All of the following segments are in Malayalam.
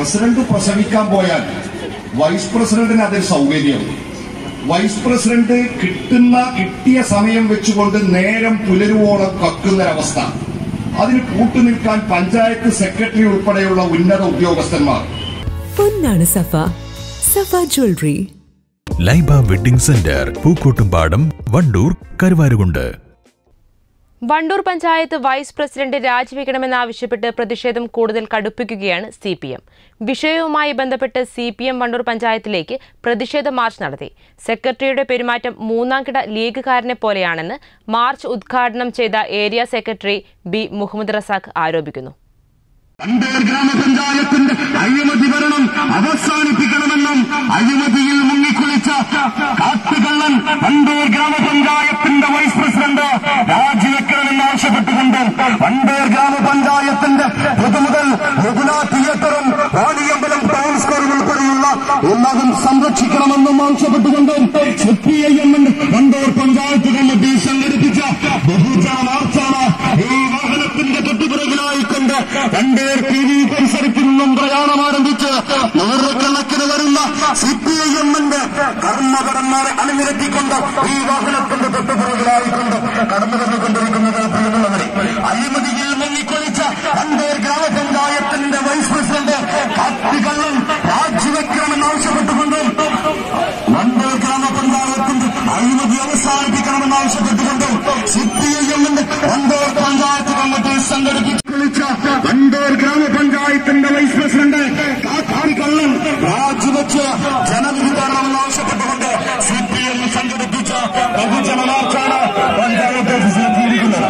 പ്രസിഡന്റ് പ്രസവിക്കാൻ പോയാൽ വൈസ് പ്രസിഡന്റിന് അതൊരു സൗകര്യം വൈസ് പ്രസിഡന്റ് കിട്ടുന്ന കിട്ടിയ സമയം വെച്ചുകൊണ്ട് നേരം പുലരുവോളം കക്കുന്നൊരവസ്ഥ അതിന് കൂട്ടുനിൽക്കാൻ പഞ്ചായത്ത് സെക്രട്ടറി ഉൾപ്പെടെയുള്ള ഉന്നത ഉദ്യോഗസ്ഥന്മാർ പൊന്നാണ് Safa Safa jewellery Laiba wedding centre Pookkottumpadam Wandoor Karuvarakundu Wandoor panchayat vice president രാജിവെക്കണമെന്നാവശ്യപ്പെട്ട് പ്രതിഷേധം കൂടുതൽ കടുപ്പിക്കുകയാണ് സി പി എം വിഷയവുമായി ബന്ധപ്പെട്ട് സി പി എം വണ്ടൂർ പഞ്ചായത്തിലേക്ക് പ്രതിഷേധ മാർച്ച് നടത്തി സെക്രട്ടറിയുടെ പെരുമാറ്റം മൂന്നാംകിട ലീഗുകാരനെ പോലെയാണെന്ന് മാർച്ച് ഉദ്ഘാടനം ചെയ്ത area secretary B Muhammad Razak ആരോപിക്കുന്നു വണ്ടൂർ ഗ്രാമപഞ്ചായത്തിന്റെ അഴിമതി ഭരണം അവസാനിപ്പിക്കണമെന്നും അഴിമതിയിൽ മുങ്ങിക്കുളിച്ച കാട്ടുകള്ളൻ വണ്ടൂർ ഗ്രാമപഞ്ചായത്തിന്റെ വൈസ് പ്രസിഡന്റ് രാജിവെക്കണമെന്ന് ആവശ്യപ്പെട്ടുകൊണ്ട് വണ്ടൂർ ഗ്രാമപഞ്ചായത്തിന്റെ പൊതുമുതൽ രഘുന തിയേറ്ററും വാണിയമ്പലം ടൗൺ സ്ക്വയറും ഉൾപ്പെടെയുള്ള എല്ലാതും സംരക്ഷിക്കണമെന്നും ആവശ്യപ്പെട്ടുകൊണ്ട് സി പി ഐ എമ്മിന്റെ വണ്ടൂർ പഞ്ചായത്ത് കമ്മിറ്റി സംഘടിപ്പിച്ച ബഹുജന മാർച്ചാണ് ഈ വാഹനത്തിന്റെ തൊട്ടുപിറകിലായിക്കൊണ്ട് വണ്ടൂർ ടി വി പരിസരത്തിൽ നിന്നും പ്രയാണം ആരംഭിച്ച് നൂറുകണക്കിന് വരുന്ന സി പി ഐ എമ്മിന്റെ കർമ്മകടന്മാരെ അണിനിരത്തിക്കൊണ്ട് ഈ വാഹനത്തിന്റെ തൊട്ടുപിറകിലായിക്കൊണ്ട് കടന്നു വന്നുകൊണ്ടിരിക്കുന്നത് പ്രിയമുള്ളവരെ അഴിമതിയിൽ മുങ്ങിക്കൊളിച്ച വണ്ടൂർ ഗ്രാമപഞ്ചായത്തിന്റെ വൈസ് പ്രസിഡന്റ് കാട്ടുകള്ളൻ രാജിവെക്കണമെന്ന് ആവശ്യപ്പെട്ടുകൊണ്ട് വണ്ടൂർ ഗ്രാമപഞ്ചായത്തിന്റെ അഴിമതി അവസാനിപ്പിക്കണമെന്ന് ആവശ്യപ്പെട്ടുകൊണ്ട് സി പി ഐ എമ്മിന്റെ വണ്ടൂർ പഞ്ചായത്ത് കമ്മിറ്റി സംഘടിപ്പിച്ച വണ്ടൂർ ഗ്രാമപഞ്ചായത്തിന്റെ വൈസ് പ്രസിഡന്റ് കാട്ടാടിക്കള്ളൻ രാജിവെച്ച് ജനവിതരണമെന്ന് ആവശ്യപ്പെട്ടുകൊണ്ട് സി പി എം സംഘടിപ്പിച്ച ബഹുജന മാർച്ചാണ് പഞ്ചായത്ത് ഓഫീസിലെത്തിയിരിക്കുന്നത്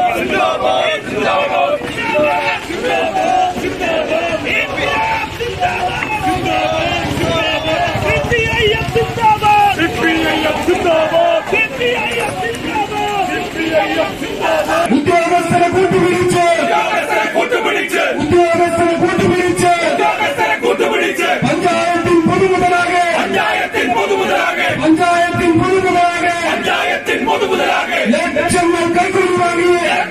ഉദ്യോഗസ്ഥരെ കൂട്ടുപിടിച്ച് ഉദ്യോഗസ്ഥരെ കൂട്ടുപിടിച്ച് പഞ്ചായത്തിൻ പൊതുമുതലാകെ പഞ്ചായത്തിൻ പൊതുമുതലാകെ ലക്ഷങ്ങൾ കൈക്കൂലി വാങ്ങി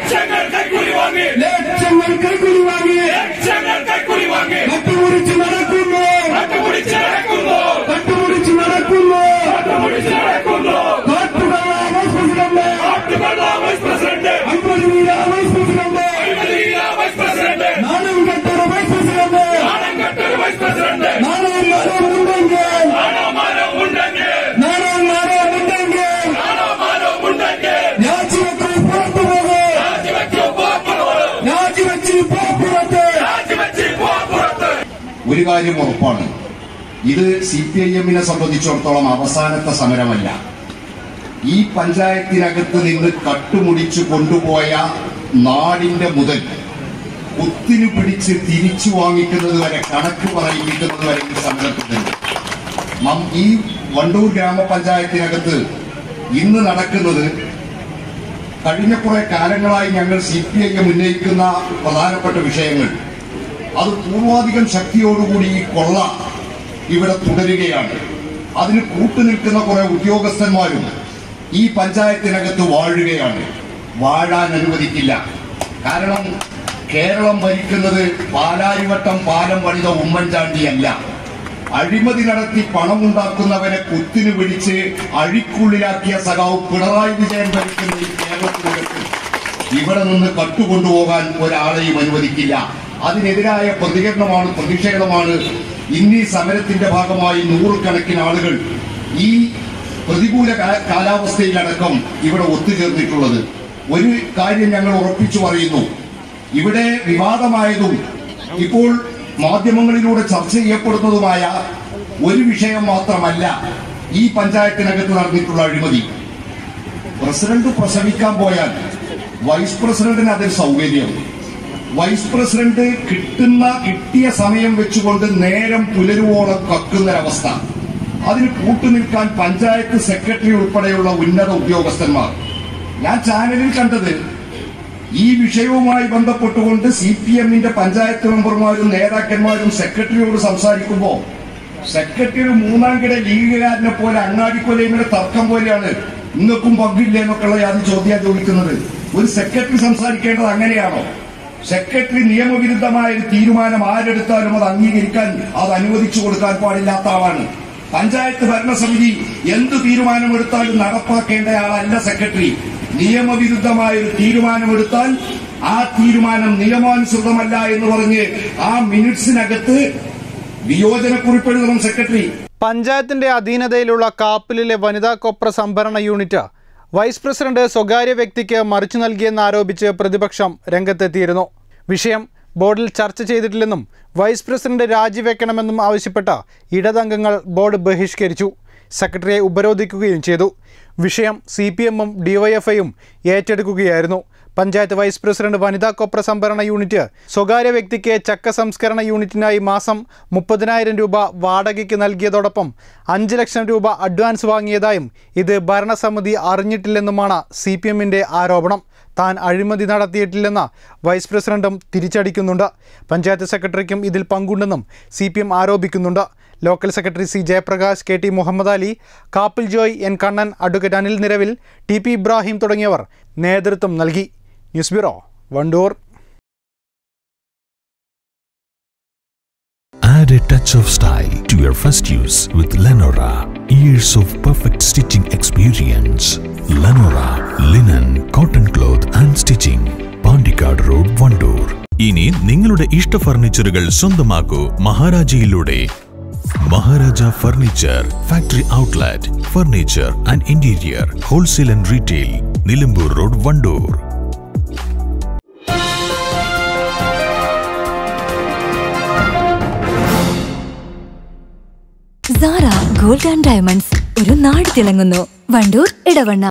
ലക്ഷങ്ങൾ കൈക്കൂലി വാങ്ങി കട്ടുപിടിച്ച് നടക്കുന്നു കട്ടുപിടിച്ച് നടക്കുന്നു കാട്ടുകള്ള വൈസ് പ്രസിഡന്റ് അൻപത് വീര വൈസ് പ്രസിഡന്റ് നാണം കെട്ടൊരു വൈസ് പ്രസിഡന്റ് നാണം മാനം ഉണ്ടെങ്കിൽ നാണം മാനം ഉണ്ടെങ്കിൽ രാജിവെച്ച് പുറത്തു പോകും രാജിവെച്ച് പുറത്ത് ഒരു കാര്യം ഉറപ്പാണ് ഇത് സി പി ഐ എമ്മിനെ സംബന്ധിച്ചിടത്തോളം അവസാനത്തെ സമരമല്ല ഈ പഞ്ചായത്തിനകത്ത് നിന്ന് കട്ടുമുടിച്ചു കൊണ്ടുപോയ നാടിന്റെ മുതൽ കുത്തിനു പിടിച്ച് തിരിച്ചു വാങ്ങിക്കുന്നത് വരെ കണക്ക് പറയിപ്പിക്കുന്നത് വരെ ഈ സമരത്തിലുണ്ട് നം- ഈ വണ്ടൂർ ഗ്രാമപഞ്ചായത്തിനകത്ത് ഇന്ന് നടക്കുന്നത് കഴിഞ്ഞ കുറെ കാലങ്ങളായി ഞങ്ങൾ സി പി ഐ എം ഉന്നയിക്കുന്ന പ്രധാനപ്പെട്ട വിഷയങ്ങൾ അത് പൂർവാധികം ശക്തിയോടുകൂടി ഈ കൊള്ള ഇവിടെ തുടരുകയാണ് അതിന് കൂട്ടുനിൽക്കുന്ന കുറെ ഉദ്യോഗസ്ഥന്മാരും ഈ പഞ്ചായത്തിനകത്ത് വാഴുകയാണ് വാഴാൻ അനുവദിക്കില്ല കാരണം കേരളം ഭരിക്കുന്നത് പാലാരിവട്ടം പാലം പണിത ഉമ്മൻചാണ്ടിയല്ല അഴിമതി നടത്തി പണമുണ്ടാക്കുന്നവനെ കുത്തിനു പിടിച്ച് അഴിക്കുള്ളിലാക്കിയ സഖാവ് പിണറായി വിജയൻ ഭരിക്കുന്ന ഈ കേരളത്തിനകത്ത് ഇവിടെ നിന്ന് കട്ടുകൊണ്ടുപോകാൻ ഒരാളെയും അനുവദിക്കില്ല അതിനെതിരായ പ്രതികരണമാണ് പ്രതിഷേധമാണ് ഇന്നീ സമരത്തിന്റെ ഭാഗമായി നൂറുകണക്കിന് ആളുകൾ ഈ പ്രതികൂല കാ- കാലാവസ്ഥയിലടക്കം ഇവിടെ ഒത്തുചേർന്നിട്ടുള്ളത് ഒരു കാര്യം ഞങ്ങൾ ഉറപ്പിച്ചു പറയുന്നു ഇവിടെ വിവാദമായതും ഇപ്പോൾ മാധ്യമങ്ങളിലൂടെ ചർച്ച ചെയ്യപ്പെടുന്നതുമായ ഒരു വിഷയം മാത്രമല്ല ഈ പഞ്ചായത്തിനകത്ത് നടന്നിട്ടുള്ള അഴിമതി പ്രസിഡന്റ് പ്രസവിക്കാൻ പോയാൽ വൈസ് പ്രസിഡന്റിന് അതൊരു സൗകര്യം വൈസ് പ്രസിഡന്റ് കിട്ടുന്ന കിട്ടിയ സമയം വെച്ചുകൊണ്ട് നേരം പുലരുവോളം കക്കുന്നൊരവസ്ഥ അതിന് കൂട്ടുനിൽക്കാൻ പഞ്ചായത്ത് സെക്രട്ടറി ഉൾപ്പെടെയുള്ള ഉന്നത ഉദ്യോഗസ്ഥന്മാർ ഞാൻ ചാനലിൽ കണ്ടത് ഈ വിഷയവുമായി ബന്ധപ്പെട്ടുകൊണ്ട് സി പി എമ്മിന്റെ പഞ്ചായത്ത് മെമ്പർമാരും നേതാക്കന്മാരും സെക്രട്ടറിയോട് സംസാരിക്കുമ്പോൾ സെക്രട്ടറി ഒരു മൂന്നാം കിട ലീഗുകാരനെ പോലെ അങ്ങാടിക്കൊലയുടെ തർക്കം പോലെയാണ് നിങ്ങൾക്കും പങ്കില്ല എന്നൊക്കെയുള്ള യാതൊരു ചോദ്യം ചോദിക്കുന്നത് ഒരു സെക്രട്ടറി സംസാരിക്കേണ്ടത് അങ്ങനെയാണോ സെക്രട്ടറി നിയമവിരുദ്ധമായ ഒരു തീരുമാനം ആരെടുത്താലും അത് അംഗീകരിക്കാൻ അത് അനുവദിച്ചു കൊടുക്കാൻ പാടില്ലാത്ത ആളാണ് പഞ്ചായത്ത് ഭരണസമിതി എന്ത് തീരുമാനമെടുത്താലും നടപ്പാക്കേണ്ടയാളല്ല സെക്രട്ടറി നിയമവിരുദ്ധമായ ഒരു തീരുമാനമെടുത്താൽ ആ തീരുമാനം നിയമാനുസൃതമല്ല എന്ന് പറഞ്ഞ് ആ മിനിറ്റ്സിനകത്ത് വിയോജനക്കുറിപ്പ് എഴുതണം സെക്രട്ടറി പഞ്ചായത്തിന്റെ അധീനതയിലുള്ള കാപ്പിലിലെ വനിതാ കൊപ്ര സംഭരണ യൂണിറ്റ് വൈസ് പ്രസിഡന്റ് സ്വകാര്യ വ്യക്തിക്ക് മറിച്ചു നൽകിയെന്നാരോപിച്ച് പ്രതിപക്ഷം രംഗത്തെത്തിയിരുന്നു വിഷയം ബോർഡിൽ ചർച്ച ചെയ്തിട്ടില്ലെന്നും വൈസ് പ്രസിഡന്റ് രാജിവെക്കണമെന്നും ആവശ്യപ്പെട്ട ഇടതംഗങ്ങൾ ബോർഡ് ബഹിഷ്കരിച്ചു സെക്രട്ടറിയെ ഉപരോധിക്കുകയും ചെയ്തു വിഷയം സി പി എമ്മും ഡിവൈഎഫ്ഐയും ഏറ്റെടുക്കുകയായിരുന്നു പഞ്ചായത്ത് വൈസ് പ്രസിഡന്റ് വനിതാ കൊപ്ര സംഭരണ യൂണിറ്റ് സ്വകാര്യ വ്യക്തിക്ക് ചക്ക സംസ്കരണ യൂണിറ്റിനായി മാസം മുപ്പതിനായിരം രൂപ വാടകയ്ക്ക് നൽകിയതോടൊപ്പം അഞ്ച് ലക്ഷം രൂപ അഡ്വാൻസ് വാങ്ങിയതായും ഇത് ഭരണസമിതി അറിഞ്ഞിട്ടില്ലെന്നുമാണ് സി പി എമ്മിൻ്റെ ആരോപണം താൻ അഴിമതി നടത്തിയിട്ടില്ലെന്ന് വൈസ് പ്രസിഡന്റും തിരിച്ചടിക്കുന്നുണ്ട് പഞ്ചായത്ത് സെക്രട്ടറിക്കും ഇതിൽ പങ്കുണ്ടെന്നും സി പി എം ആരോപിക്കുന്നുണ്ട് local secretary C Jayaprakash K T Muhammad Ali Kappil Joy N Kannan advocate Anil Niravil T P Ibrahim തുടങ്ങിയവർ നേതൃത്വം നൽകി news bureau Wandoor Add a touch of style to your first use with Lenora. Years of perfect stitching experience. Lenora linen, cotton cloth and stitching. Pandikkad road Wandoor ഇനി നിങ്ങളുടെ ഇഷ്ട ഫർണിച്ചറുകൾ സ്വന്തമാക്കൂ മഹാരാജയിലൂടെ Maharaja furniture factory outlet furniture and interior wholesale and retail Nilambur road Wandoor Sara gold and diamonds ഒരു നാട് തിളങ്ങുന്നു വണ്ടൂർ ഇടവണ്ണ